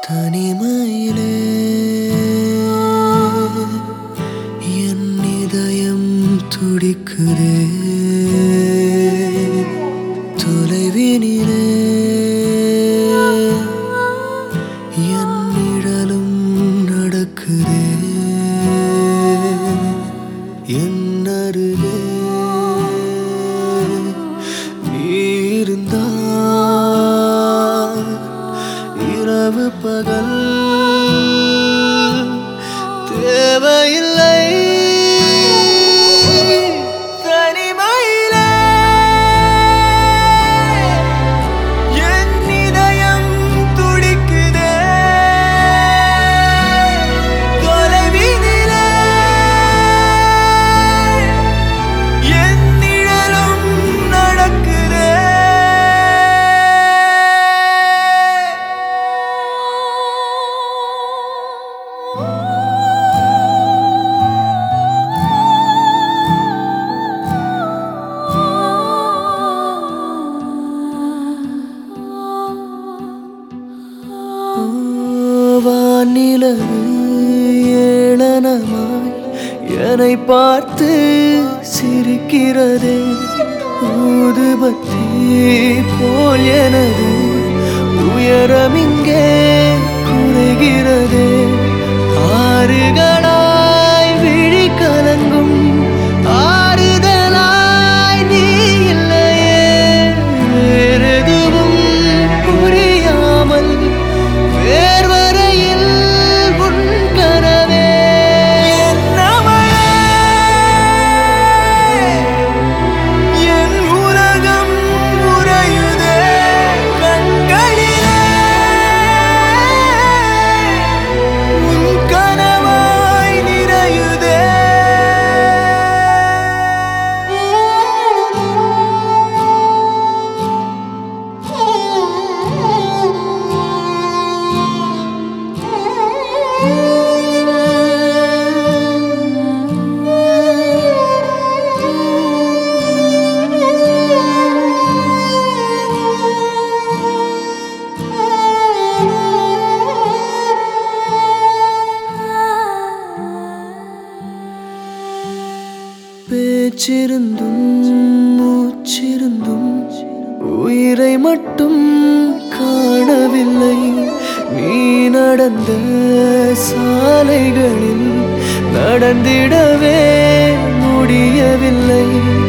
தனிமையிலே என் இதயம் துடிக்குதே தொலைவினிலே என் நிழலும் நடக்குதே என் அருகே நீ இருந்தால் இரவு பகல் தேவையில்லை தனிமையிலே என் இதயம் துடிக்குதே தொலைவினிலே என் நிழலும் நடக்குதே வானிலவு ஏளனமாய் என்னை பார்த்து சிரிக்கிறதே ஊதுபத்தி போல் எனது உயரம் இங்கே குறைகிறதே ஆறுகளாய் விழி கலங்கும் ஆறுதலாய் நீ இல்லையே வேறெதுவும் புரியாமல் வேர்வரையில் உன் கனவே என்னமையே என் உலகம் உறையுதே கண்களிலே உன் கனவாய் நிறையுதே பேச்சிருந்தும் மூச்சிருந்தும் உயிரை மட்டும் காணவில்லை நீ நடந்த சாலைகளில் நடந்திடவே முடியவில்லை